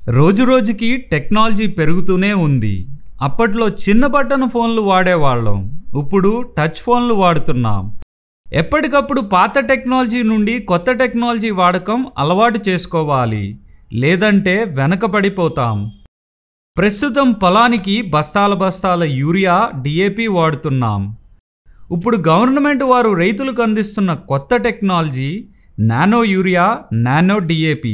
రోజురోజుకి టెక్నాలజీ పెరుగుతూనే ఉంది అప్పట్లో చిన్న బటన్ ఫోన్లు వాడేవాళ్ళం ఇప్పుడు టచ్ ఫోన్లు వాడుతున్నాం ఎప్పటికప్పుడు పాత టెక్నాలజీ నుండి కొత్త టెక్నాలజీ వాడకం అలవాటు చేసుకోవాలి లేదంటే వెనకబడిపోతాం ప్రస్తుతం పొలానికి బస్తాల బస్తాల యూరియా డిఏపి వాడుతున్నాం ఇప్పుడు గవర్నమెంట్ వారు రైతులకు అందిస్తున్న కొత్త technology nano urea nano DAP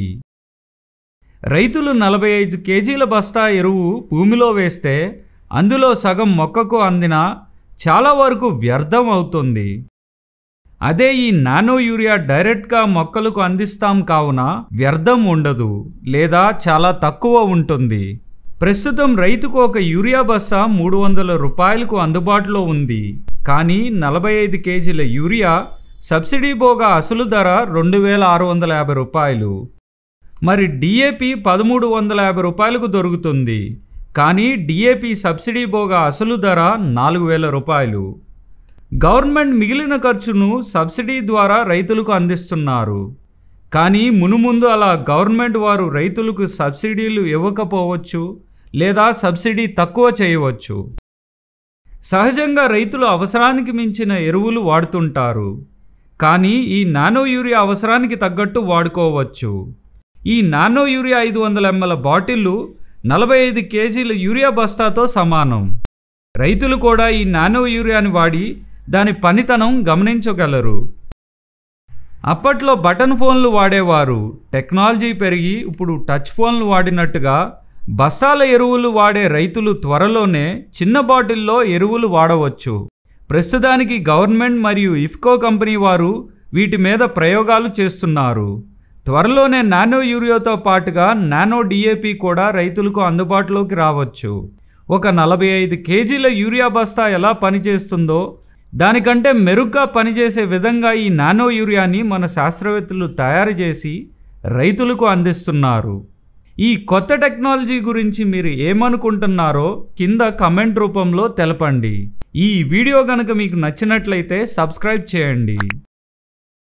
రైతులు నలభై ఐదు కేజీల బస్తా ఎరువు భూమిలో వేస్తే అందులో సగం మొక్కకు అందిన చాలా వరకు వ్యర్థం అవుతుంది అదే ఈ నానో యూరియా డైరెక్ట్గా మొక్కలకు అందిస్తాం కావున వ్యర్థం ఉండదు లేదా చాలా తక్కువ ఉంటుంది ప్రస్తుతం రైతుకు ఒక యూరియా బస్తా మూడు వందల రూపాయలకు అందుబాటులో ఉంది కానీ నలభై ఐదు కేజీల యూరియా సబ్సిడీ పోగా అసలు ధర రెండు వేల ఆరు వందల యాభై రూపాయలు మరి డిఏపి పదమూడు వందల యాభై రూపాయలకు దొరుకుతుంది కానీ డిఏపి సబ్సిడీ పోగా అసలు ధర నాలుగు వేల రూపాయలు గవర్నమెంట్ మిగిలిన ఖర్చును సబ్సిడీ ద్వారా రైతులకు అందిస్తున్నారు కానీ మునుముందు అలా గవర్నమెంట్ వారు రైతులకు సబ్సిడీలు ఇవ్వకపోవచ్చు లేదా సబ్సిడీ తక్కువ చేయవచ్చు సహజంగా రైతులు అవసరానికి మించిన ఎరువులు వాడుతుంటారు కానీ ఈ నానో యూరియా అవసరానికి తగ్గట్టు వాడుకోవచ్చు ఈ నానో యూరియా ఐదు వందల ఎంఎల్ బాటిల్లు నలభై ఐదు కేజీల యూరియా బస్తాతో సమానం రైతులు కూడా ఈ నానో యూరియాని వాడి దాని పనితనం గమనించగలరు అప్పట్లో బటన్ ఫోన్లు వాడేవారు టెక్నాలజీ పెరిగి ఇప్పుడు టచ్ ఫోన్లు వాడినట్టుగా బస్తాల ఎరువులు వాడే రైతులు త్వరలోనే చిన్న బాటిల్లో ఎరువులు వాడవచ్చు ప్రస్తుతానికి గవర్నమెంట్ మరియు ఇఫ్కో కంపెనీ వారు వీటి మీద ప్రయోగాలు చేస్తున్నారు త్వరలోనే నానో యూరియాతో పాటుగా నానో డిఏపి కూడా రైతులకు అందుబాటులోకి రావచ్చు ఒక నలభై ఐదు కేజీల యూరియా బస్తా ఎలా పనిచేస్తుందో దానికంటే మెరుగ్గా పనిచేసే విధంగా ఈ నానో యూరియాని మన శాస్త్రవేత్తలు తయారు చేసి రైతులకు అందిస్తున్నారు ఈ కొత్త టెక్నాలజీ గురించి మీరు ఏమనుకుంటున్నారో కింద కమెంట్ రూపంలో తెలపండి ఈ వీడియో కనుక మీకు నచ్చినట్లయితే సబ్స్క్రైబ్ చేయండి